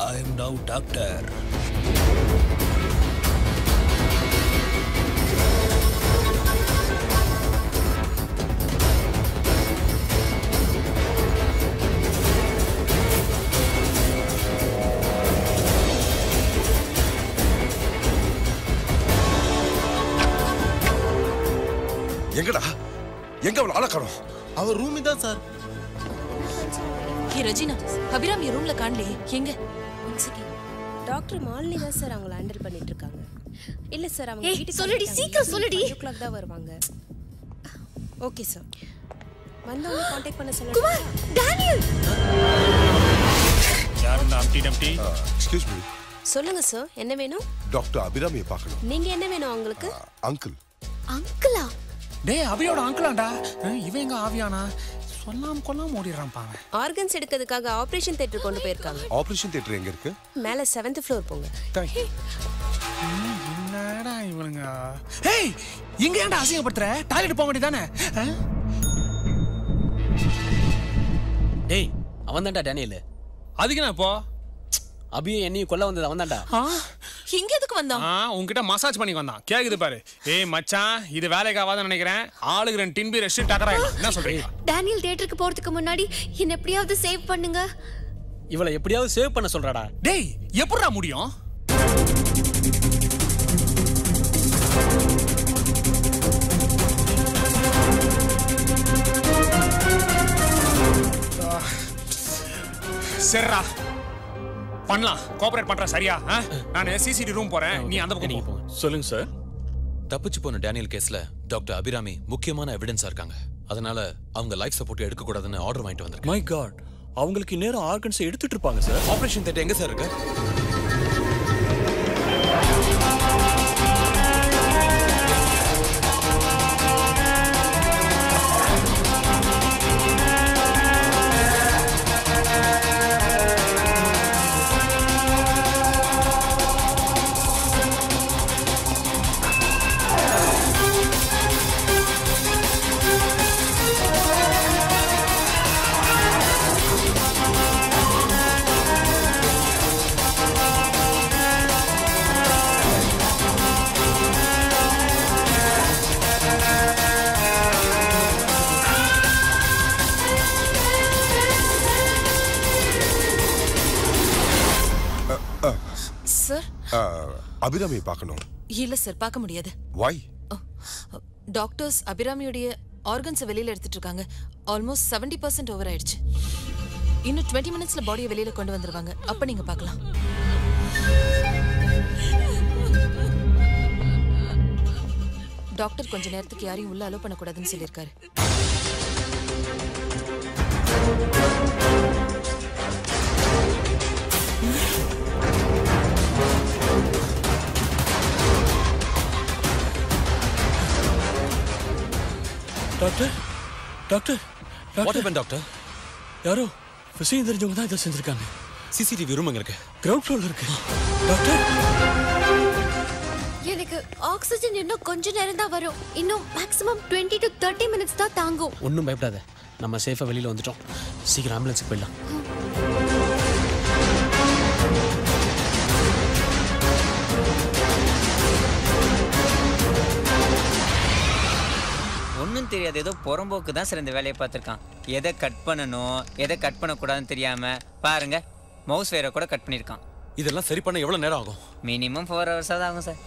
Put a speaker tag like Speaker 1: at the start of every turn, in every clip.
Speaker 1: I am now doctor
Speaker 2: எங்கடா எங்க அவளை அழக்கணும்
Speaker 3: அவர் ரூமி தான் சார்
Speaker 4: ஹே ரஜினா அபிராமி ரூம்ல காணலையே எங்க ஒன் செகண்ட்
Speaker 5: டாக்டர் மாலினி தான் சார் அவங்கள ஹேண்டில் பண்ணிட்டு இருக்காங்க இல்ல சார் அவங்க
Speaker 6: ஏய்,
Speaker 5: வீட்டுக்கு
Speaker 6: சொல்லுடி,
Speaker 5: வந்துட்டாங்க.
Speaker 6: சீக்கிரம் சொல்லுடி.
Speaker 5: five o'clock தான் வருவாங்க ஓகே சார் வந்தவங்க காண்டாக்ட் பண்ண சொல்லுங்க
Speaker 6: டேனியல்
Speaker 1: யார் இந்த அம்டி டம்டி
Speaker 2: எக்ஸ்கியூஸ் மீ
Speaker 5: சொல்லுங்க சார் என்ன வேணும்
Speaker 2: டாக்டர் அபிராமியை பார்க்கணும்
Speaker 5: நீங்க என்ன வேணும் அவங்களுக்கு
Speaker 2: அங்கிள்
Speaker 6: அங்கிளா
Speaker 1: டேய் அபியோட அங்கிளாண்டா இவன் எங்க ஆவியானா சொல்லாம கொல்லாம ஓடிடுறான் பாவன்
Speaker 5: ஆர்கன்ஸ் எடுக்கிறதுக்காக ஆபரேஷன் தியேட்டர் கொண்டு போயிருக்காங்க
Speaker 2: ஆபரேஷன் தியேட்டர் எங்க இருக்கு
Speaker 5: மேல செவன்த் ஃப்ளோர் போங்க
Speaker 2: தேங்க்யூ
Speaker 1: என்னடா இவனுங்க ஹேய் இங்க ஏன்டா அசிங்கப்படுத்துற டாய்லெட் போக வேண்டியதானே
Speaker 7: டேய் அவன் தான்டா டேனியல்
Speaker 1: அதுக்கு நான் இப்போ
Speaker 7: அபியும் என்னையும் கொல்ல வந்தது அவன் தான்டா
Speaker 1: ஆ
Speaker 4: இங்க எதுக்கு வந்தான்
Speaker 1: ஆ உன்கிட்ட மசாஜ் பண்ணி வந்தான் கேக்குது பாரு ஏய் மச்சான் இது வேலைக்கு ஆகாதுன்னு நினைக்கிறேன் ஆளுக்கு ரெண்டு டின்பி ரெஸ்ட் டக்கரா என்ன சொல்றீங்க
Speaker 6: டேனியல் தியேட்டருக்கு போறதுக்கு முன்னாடி என்ன எப்படியாவது சேவ் பண்ணுங்க
Speaker 7: இவளை எப்படியாவது சேவ் பண்ண சொல்றாடா
Speaker 1: டேய் எப்படிடா முடியும் ஆ, சரிடா பண்ணலாம் கோஆபரேட் பண்ற சரியா ஆ? நான் சிசிடி ரூம் போறேன் நீ அந்த பக்கம் போ.
Speaker 8: சொல்லுங்க சார்
Speaker 9: தப்பிச்சு போன டேனியல் கேஸ்ல டாக்டர் அபிராமி முக்கியமான எவிடன்ஸா இருக்காங்க அதனால அவங்க லைஃப் சப்போர்ட் எடுக்க கூடாதுன்னு ஆர்டர் வாங்கிட்டு வந்திருக்கேன்
Speaker 8: மை காட் அவங்களுக்கு நேரம் ஆர்கன்ஸ் எடுத்துட்டு இருப்பாங்க சார்
Speaker 9: ஆபரேஷன் தேட்டர் எங்க சார் இருக்கு
Speaker 4: சார்
Speaker 2: அபிராமியை பார்க்கணும்
Speaker 4: இல்ல சார் பார்க்க முடியாது
Speaker 2: வாய்
Speaker 4: டாக்டர்ஸ் அபிராமியுடைய ஆர்கன்ஸை வெளியில எடுத்துட்டு இருக்காங்க ஆல்மோஸ்ட் 70% பர்சன்ட் ஓவர் ஆயிடுச்சு இன்னும் டுவெண்ட்டி மினிட்ஸ்ல பாடியை வெளியில கொண்டு வந்துருவாங்க அப்ப நீங்க பார்க்கலாம் டாக்டர் கொஞ்ச நேரத்துக்கு யாரையும் உள்ள அலோ பண்ணக்கூடாதுன்னு சொல்லியிருக்காரு
Speaker 8: doctor doctor
Speaker 9: what
Speaker 8: doctor
Speaker 9: happen doctor
Speaker 8: யாரோ விஷயம் தெரிஞ்சவங்க தான் இதை செஞ்சிருக்காங்க
Speaker 9: சிசிடிவி ரூம் எங்க இருக்கு
Speaker 8: கிரவுண்ட் ஃப்ளோர்ல இருக்கு டாக்டர்
Speaker 6: எனக்கு ஆக்சிஜன் இன்னும் கொஞ்ச நேரம் தான் வரும் இன்னும் maximum twenty to thirty minutes தான் தாங்கும்
Speaker 7: ஒன்றும் பயப்படாத நம்ம சேஃபாக வெளியில் வந்துட்டோம் சீக்கிரம் ஆம்புலன்ஸுக்கு போயிடலாம்
Speaker 10: ஒன்றும் தெரியாது ஏதோ புறம்போக்கு தான் சார் இந்த வேலையை பார்த்துருக்கான் எதை கட் பண்ணணும் எதை கட் பண்ணக்கூடாதுன்னு தெரியாம பாருங்க மவுஸ் வேற கூட கட் பண்ணியிருக்கான்
Speaker 9: இதெல்லாம் சரி பண்ண எவ்வளவு நேரம் ஆகும்
Speaker 10: மினிமம் ஃபோர் ஹவர்ஸாக தான் ஆகும் சார்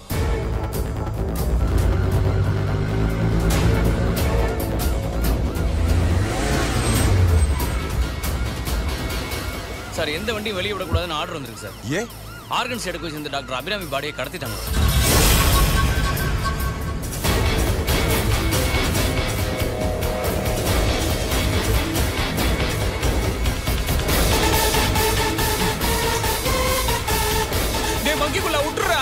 Speaker 7: சார் எந்த வண்டியும் வெளியே விடக்கூடாதுன்னு ஆர்டர் வந்திருக்கு சார்
Speaker 2: ஏன்
Speaker 7: ஆர்கன்ஸ் எடுக்க வச்சிருந்த டாக்டர் அபிராமி பாடியை கடத்திட்டாங்க
Speaker 1: டேய் மங்கிக்குள்ள விட்டுறா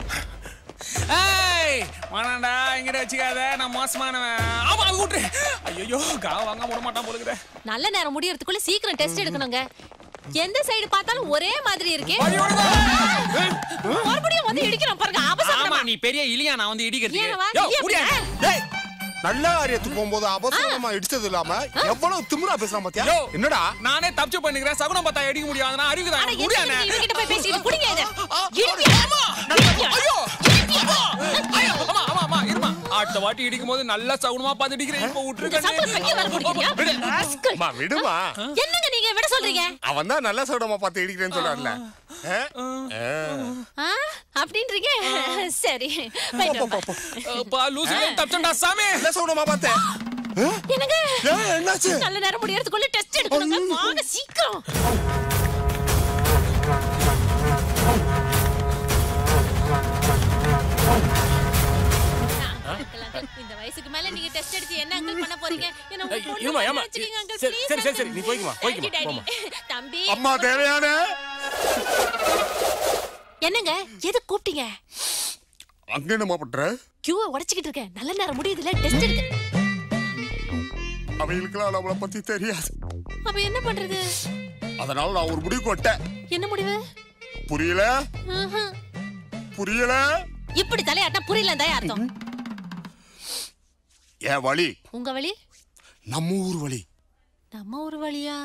Speaker 1: ஏய் வேணாண்டா இங்கிட்ட வச்சுக்காத நான் மோசமானவன் ஆமா அது விட்டுரு ஐயோ கா வாங்க விட மாட்டான் போலுக்குறேன்
Speaker 3: நல்ல நேரம் முடியறதுக்குள்ள சீக்கிரம் டெஸ்ட் எடுக்கணுங்க எந்த சைடு பார்த்தாலும் ஒரே மாதிரி இருக்கே மறுபடியும் வந்து இடிக்கிறோம் பாருங்க
Speaker 1: ஆமா
Speaker 3: அவசரமா
Speaker 1: நீ பெரிய இலியா நான் வந்து இடிக்கிறதுக்கு
Speaker 3: ஏன் வா,
Speaker 1: யோ,
Speaker 3: நீ
Speaker 1: முடியா?
Speaker 3: எப்படி?
Speaker 2: நல்ல காரியத்துக்கு போகும்போது அவசரமா இடிச்சது இல்லாம எவ்வளவு திமிரா பேசுறான் பாத்தியா
Speaker 1: யோ,
Speaker 2: என்னடா
Speaker 1: நானே தப்பிச்சு பண்ணிக்கிறேன் சகுனம் பார்த்தா அடிக்க முடியாது நான்
Speaker 3: ஆனா
Speaker 1: அறிவுதான்
Speaker 3: என்ன
Speaker 1: முடியானே
Speaker 3: நீங்க இவகிட்ட போய் பேசிட்டு குடிங்க இத இடிங்க.
Speaker 1: ஐயோ ஐயோ அம்மா அம்மா அம்மா இருமா அடுத்த வாட்டி இடிக்கும் போது நல்லா சகுனமா பார்த்து இடிக்கிறேன் இப்போ
Speaker 3: இந்த சத்தம் பையன் வேற குடிக்கிறியா? ராஸ்கல்.
Speaker 2: அம்மா, விடுமா
Speaker 3: என்னங்க நீங்க விட சொல்றீங்க
Speaker 2: அவன் தான் நல்ல சகுனமா பார்த்து இடிக்கிறேன்னு சொல்றாருல ஆ? ஆ.
Speaker 3: ஆ, அப்படின்றீங்க சரி போயிட்டு வாப்பா.
Speaker 1: பா லூசு தப்பிச்சண்டா சாமி
Speaker 2: நல்ல சகுனமா பார்த்தேன்
Speaker 3: என்னங்க
Speaker 2: ஏன், என்னாச்சு
Speaker 3: நல்ல நேரம் முடியறதுக்குள்ள டெஸ்ட் எடுக்கணுங்க வாங்க சீக்கிரம் இந்த வயசுக்கு மேல நீங்க டெஸ்ட் எடுத்து என்ன அங்கிள் பண்ண போறீங்க என்ன உங்க பொண்ணு
Speaker 8: இருமா,
Speaker 3: மாதிரி
Speaker 8: ஏம்மா?
Speaker 3: வச்சுக்கீங்க uncle,
Speaker 8: சரி,
Speaker 3: please,
Speaker 8: சரி, சரி,
Speaker 3: uncle.
Speaker 8: சரி, நீ போய்க்குமா,
Speaker 3: Thank you,
Speaker 8: போய்க்குமா,
Speaker 3: daddy. தம்பி
Speaker 2: அம்மா தேவையான
Speaker 3: என்னங்க எது கூப்பிட்டீங்க
Speaker 2: அங்க என்னம்மா பண்ற
Speaker 3: கியூவை உடைச்சுக்கிட்டு இருக்கேன் நல்ல நேரம் முடியுதுல டெஸ்ட் எடுக்க
Speaker 2: அவைகளுக்கெல்லாம் நம்மளை பத்தி தெரியாது
Speaker 3: அப்ப என்ன பண்றது
Speaker 2: அதனால நான் ஒரு முடிவுக்கு வட்டேன்
Speaker 3: என்ன முடிவு
Speaker 2: புரியல
Speaker 3: ஆஹா.
Speaker 2: புரியல
Speaker 3: இப்படி தலையாட்டா புரியல தான் அர்த்தம்
Speaker 2: என் வழி
Speaker 3: உங்க வழி
Speaker 2: நம்ம ஊர் வழி
Speaker 3: நம்ம ஒரு வழியா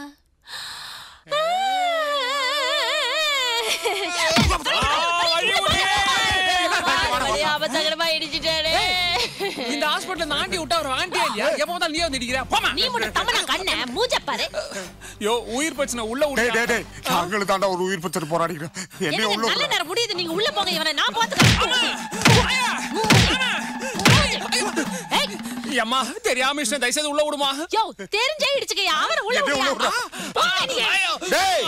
Speaker 3: ஆபத்தகரமா இடிச்சிட்டாரு
Speaker 1: இந்த ஹாஸ்பிடல்ல ஆண்டி விட்டா ஒரு ஆண்டி இல்லையா எப்ப வந்தாலும் நீ வந்து இடிக்கிற போமா
Speaker 3: நீ மட்டும் தமனா கண்ண மூஞ்ச பாரு
Speaker 1: யோ உயிர் பிரச்சனை உள்ள
Speaker 2: டேய்
Speaker 1: விட்டு
Speaker 2: டேய் டேய் நாங்களும் தாண்டா ஒரு உயிர் பிரச்சனை போராடிக்கிறோம் என்னைய
Speaker 3: என்னங்க
Speaker 2: உள்ள
Speaker 3: நல்ல
Speaker 2: விடுறா.
Speaker 3: நேரம் முடியுது நீங்க உள்ள போங்க இவனை நான் பாத்துக்கிறேன் ஏய்,
Speaker 1: அம்மா தெரியாம இஷ்டம் தயவுசெய்து உள்ள விடுமா
Speaker 3: யோ தெரிஞ்சே இடிச்சுக்கயா அவரை உள்ள
Speaker 2: என்னைய உள்ள
Speaker 3: விடுயா
Speaker 2: விடுறா.
Speaker 3: போங்க நீங்க.
Speaker 2: டேய்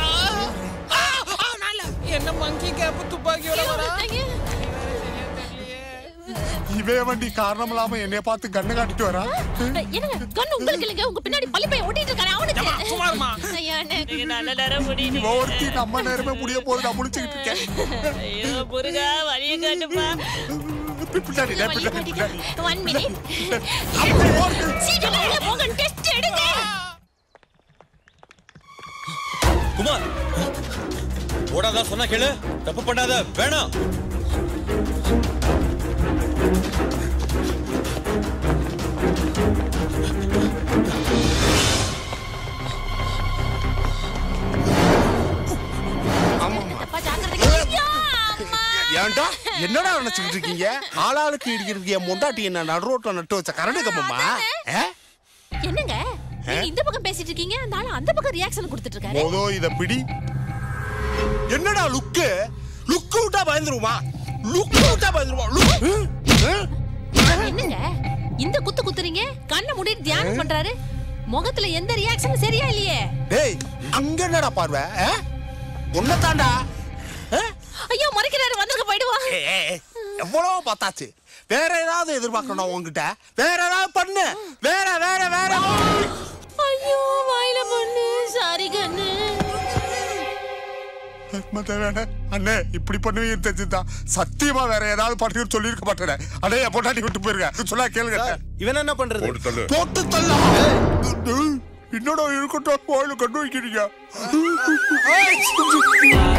Speaker 1: என்ன மங்கி கேப் துப்பாக்கியோட வரா
Speaker 3: ஐயோ,
Speaker 2: இவே வண்டி காரணம் இல்லாம என்னைய பார்த்து கண்ணு காட்டிட்டு வரா
Speaker 3: என்னங்க கண்ணு உங்களுக்கு இல்லைங்க உங்க பின்னாடி பள்ளி பையன் ஓட்டிட்டு இருக்காரு அவனுக்கு
Speaker 1: சும்மா இருமா.
Speaker 3: ஐயா எனக்கு நல்ல நேரம் முடியுது
Speaker 2: இவ ஒருத்தி நம்ம நேரமே முடிய போது நான் முடிச்சுக்கிட்டு இருக்கேன்
Speaker 3: ஐயோ முருகா வழிய காட்டுப்பா
Speaker 2: பின்னாடி டேய், பின்னாடி பின்னாடி
Speaker 3: ஒன் மினிட் சீக்கிரம் உள்ள போங்க டெஸ்ட் எடுங்க
Speaker 9: குமார் ஓடாதா சொன்னா கேளு தப்பு பண்ணாத வேணாம்
Speaker 3: அப்பா ஜாக்கிரதையா ஐயோ, அம்மா.
Speaker 2: ஏன்டா என்னடா நினைச்சுக்கிட்டு இருக்கீங்க ஆளாளுக்கு இடிக்கிறதுக்கு என் முண்டாட்டி என்ன நடு ரோட்ல நட்டு வச்ச கரண்ட் கம்பமா ஆ?
Speaker 3: என்னங்க நீங்க இந்த பக்கம் பேசிட்டு இருக்கீங்க அந்த ஆளு அந்த பக்கம் ரியாக்ஷன் கொடுத்துட்டு இருக்காரு
Speaker 2: மொதோ இத பிடி என்னடா லுக்கு லுக்கு விட்டா பயந்துருமா லுக்கு விட்டா பயந்துருமா லுக்
Speaker 3: என்னங்க இந்த குத்து குத்துறீங்க கண்ணை மூடிட்டு தியானம் பண்றாரு முகத்துல எந்த ரியாக்ஷனும் சரியா இல்லையே
Speaker 2: டேய் அங்க என்னடா பார்வை உன்னை தாண்டா
Speaker 3: ஐயோ மறைக்கிறாரு வந்துருக்க போயிடுவா
Speaker 2: எவ்வளவு பார்த்தாச்சு வேற ஏதாவது எதிர்பார்க்கணும் உன்கிட்ட வேற ஏதாவது பண்ணு வேற வேற வேற
Speaker 3: ஐயோ வாயில பொண்ணு சாரி கண்ணு
Speaker 2: மத்த வேணா அண்ணே இப்படி பண்ணுவீங்க தெரிஞ்சுதான் சத்தியமா வேற ஏதாவது பண்ணி சொல்லியிருக்க மாட்டேன் அண்ணே என் பொண்டாட்டி விட்டு போயிருக்க சொல்ல கேளுங்க
Speaker 11: இவன் என்ன பண்றது
Speaker 2: போட்டு தள்ள என்னடா இருக்கட்டும் கோயிலு கண்டு வைக்கிறீங்க